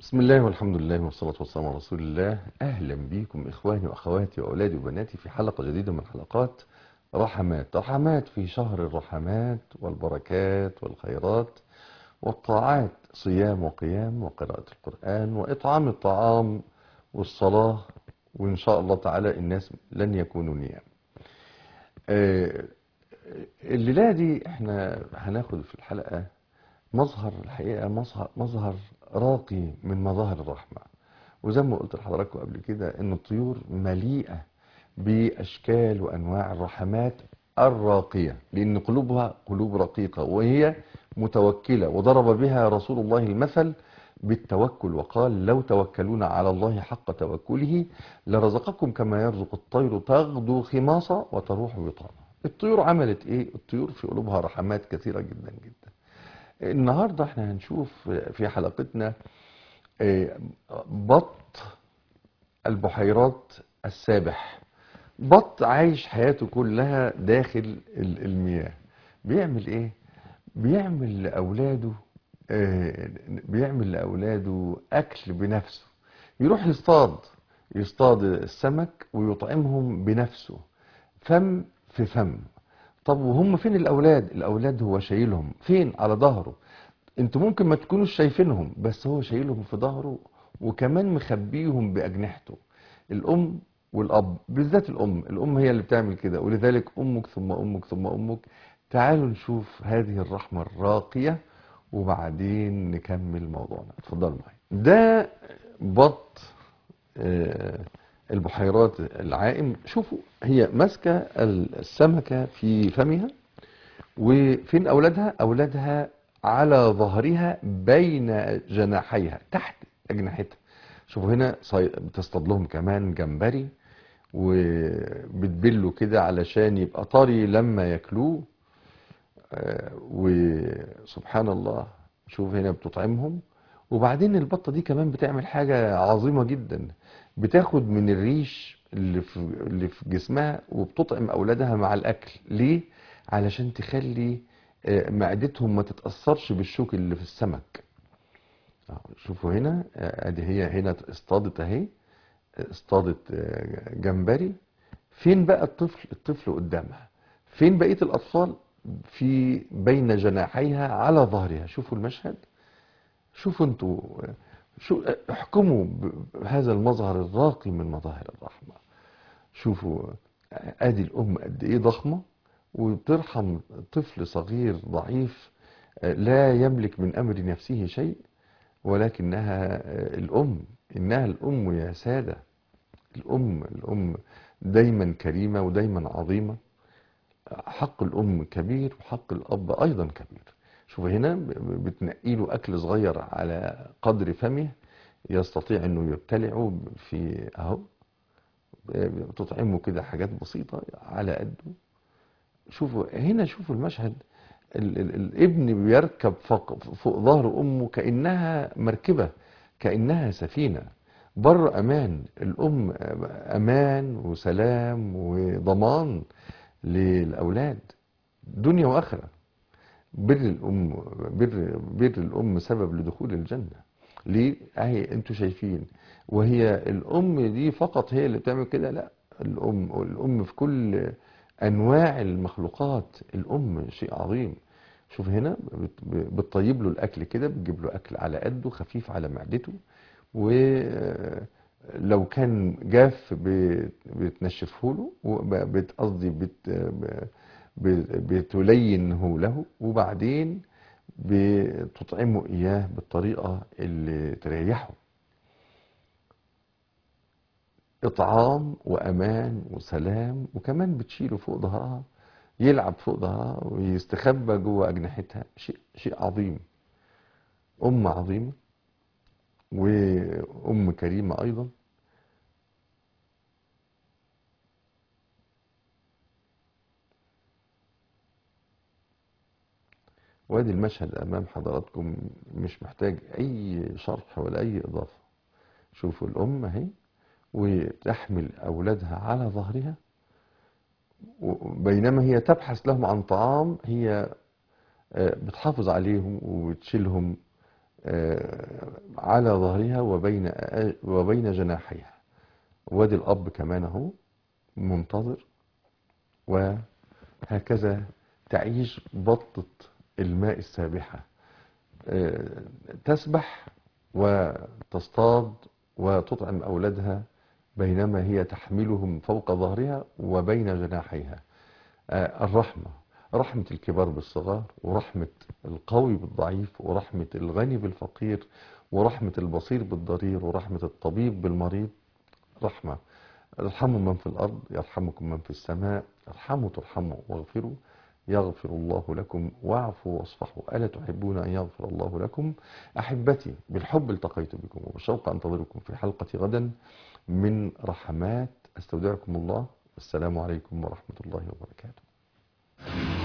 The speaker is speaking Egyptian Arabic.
بسم الله والحمد لله والصلاة والسلام على رسول الله أهلا بكم إخواني وأخواتي وأولادي وبناتي في حلقة جديدة من حلقات رحمات رحمات في شهر الرحمات والبركات والخيرات والطاعات صيام وقيام وقراءة القرآن وإطعام الطعام والصلاة وإن شاء الله تعالى الناس لن يكونوا نيام آه، الليلة دي احنا هناخد في الحلقة مظهر الحقيقة مظهر, مظهر راقي من مظاهر الرحمة وزي ما قلت لحضراتكم قبل كده ان الطيور مليئة بأشكال وأنواع الرحمات الراقية لأن قلوبها قلوب رقيقة وهي متوكلة وضرب بها رسول الله المثل بالتوكل وقال لو توكلون على الله حق توكله لرزقكم كما يرزق الطير تغدو خماصة وتروح بطانة الطيور عملت ايه الطيور في قلوبها رحمات كثيرة جدا جدا النهاردة احنا هنشوف في حلقتنا آه، بط البحيرات السابح بط عايش حياته كلها داخل ال- المياه بيعمل ايه بيعمل لأولاده آه، بيعمل لأولاده أكل بنفسه يروح يصطاد يصطاد السمك ويطعمهم بنفسه فم في فم طب وهم فين الأولاد الأولاد هو شايلهم فين على ظهره انتوا ممكن ما تكونوش شايفينهم بس هو شايلهم في ظهره وكمان مخبيهم بأجنحته الأم والأب بالذات الأم الأم هي اللي بتعمل كده ولذلك أمك ثم أمك ثم أمك تعالوا نشوف هذه الرحمة الراقية وبعدين نكمل موضوعنا اتفضلوا معايا ده بط آه، البحيرات العائم شوفوا هي ماسكة السمكة في فمها وفين أولادها أولادها على ظهرها بين جناحيها تحت أجنحتها شوفوا هنا صي- بتصطاد لهم كمان جمبري وبتبله كده علشان يبقى طري لما ياكلوه آه، وسبحان الله شوف هنا بتطعمهم وبعدين البطة دي كمان بتعمل حاجة عظيمة جدا بتاخد من الريش اللي في, اللي في جسمها وبتطعم أولادها مع الأكل ليه؟ علشان تخلي آه، معدتهم ما تتأثرش بالشوك اللي في السمك أهو، شوفوا هنا آه، ادي هي هنا اصطادت اهي اصطادت آه، جمبري فين بقى الطفل الطفل قدامها فين بقية الأطفال في بين جناحيها على ظهرها شوفوا المشهد شوفوا انتوا شو احكموا بهذا المظهر الراقي من مظاهر الرحمة شوفوا ادي الام قد ايه ضخمة وبترحم طفل صغير ضعيف لا يملك من امر نفسه شيء ولكنها الام انها الام يا سادة الام الام دايما كريمة ودايما عظيمة حق الأم كبير وحق الأب أيضا كبير شوف هنا ب- بتنقي له أكل صغير على قدر فمه يستطيع أنه يبتلعه في أهو بتطعمه كده حاجات بسيطة على قده شوفوا هنا شوفوا المشهد ال ال الابن بيركب فوق, فوق ظهر أمه كأنها مركبة كأنها سفينة بر أمان الأم أمان وسلام وضمان للأولاد دنيا وآخرة بر الأم بر بر الأم سبب لدخول الجنة ليه؟ أهي أنتوا شايفين وهي الأم دي فقط هي اللي بتعمل كده لا الأم الأم في كل أنواع المخلوقات الأم شيء عظيم شوف هنا بت- بتطيب له الأكل كده بتجيب له أكل على قده خفيف على معدته ولو كان جاف ب- بتنشفه له وب- بت- قصدي بت ب- ب- بتلينه له وبعدين بتطعمه إياه بالطريقة اللي تريحه إطعام وأمان وسلام وكمان بتشيله فوق ظهرها يلعب فوق ظهرها ويستخبى جوه أجنحتها شيء شيء عظيم أم عظيمة وأم كريمة أيضا وادي المشهد أمام حضراتكم مش محتاج أي شرح ولا أي إضافة شوفوا الأم أهي وتحمل أولادها على ظهرها بينما هي تبحث لهم عن طعام هي آه، بتحافظ عليهم وبتشيلهم آه، على ظهرها وبين وبين جناحيها وادي الأب كمان اهو منتظر وهكذا تعيش بطة الماء السابحة آه، تسبح وتصطاد وتطعم أولادها بينما هي تحملهم فوق ظهرها وبين جناحيها آه، الرحمة رحمة الكبار بالصغار ورحمة القوي بالضعيف ورحمة الغني بالفقير ورحمة البصير بالضرير ورحمة الطبيب بالمريض رحمة ارحموا من في الأرض يرحمكم من في السماء ارحموا ترحموا واغفروا يغفر الله لكم واعفوا واصفحوا ألا تحبون أن يغفر الله لكم أحبتي بالحب التقيت بكم وبالشوق أنتظركم في حلقة غدا من رحمات أستودعكم الله السلام عليكم ورحمة الله وبركاته